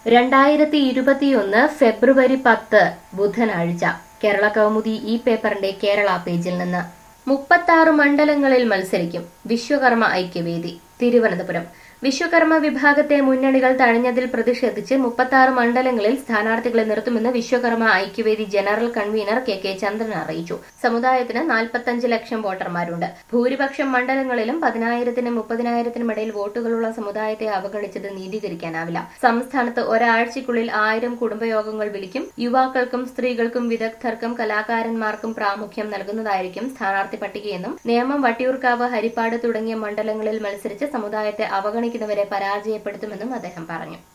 രണ്ടായിരത്തി ഇരുപത്തിയൊന്ന് ഫെബ്രുവരി പത്ത് ബുധനാഴ്ച കേരള കൗമുദി ഈ പേപ്പറിന്റെ കേരള പേജിൽ നിന്ന് മുപ്പത്താറ് മണ്ഡലങ്ങളിൽ മത്സരിക്കും വിശ്വകർമ്മ ഐക്യവേദി തിരുവനന്തപുരം വിശ്വകർമ്മ വിഭാഗത്തെ മുന്നണികൾ തഴഞ്ഞതിൽ പ്രതിഷേധിച്ച് മുപ്പത്താറ് മണ്ഡലങ്ങളിൽ സ്ഥാനാർത്ഥികളെ നിർത്തുമെന്ന് Vishwakarma Aikyavedi general convener K K Chandran അറിയിച്ചു സമുദായത്തിന് നാൽപ്പത്തഞ്ച് ലക്ഷം വോട്ടർമാരുണ്ട് ഭൂരിപക്ഷം മണ്ഡലങ്ങളിലും പതിനായിരത്തിനും മുപ്പതിനായിരത്തിനും ഇടയിൽ വോട്ടുകളുള്ള സമുദായത്തെ അവഗണിച്ചത് നീതീകരിക്കാനാവില്ല സംസ്ഥാനത്ത് ഒരാഴ്ചയ്ക്കുള്ളിൽ ആയിരം കുടുംബയോഗങ്ങൾ വിളിക്കും യുവാക്കൾക്കും സ്ത്രീകൾക്കും വിദഗ്ധർക്കും കലാകാരന്മാർക്കും പ്രാമുഖ്യം നൽകുന്നതായിരിക്കും സ്ഥാനാർത്ഥി പട്ടികയെന്നും നേമം വട്ടിയൂർക്കാവ് ഹരിപ്പാട് തുടങ്ങിയ മണ്ഡലങ്ങളിൽ മത്സരിച്ച് സമുദായത്തെ അവഗണിക്കുന്നവരെ പരാജയപ്പെടുത്തുമെന്നും അദ്ദേഹം പറഞ്ഞു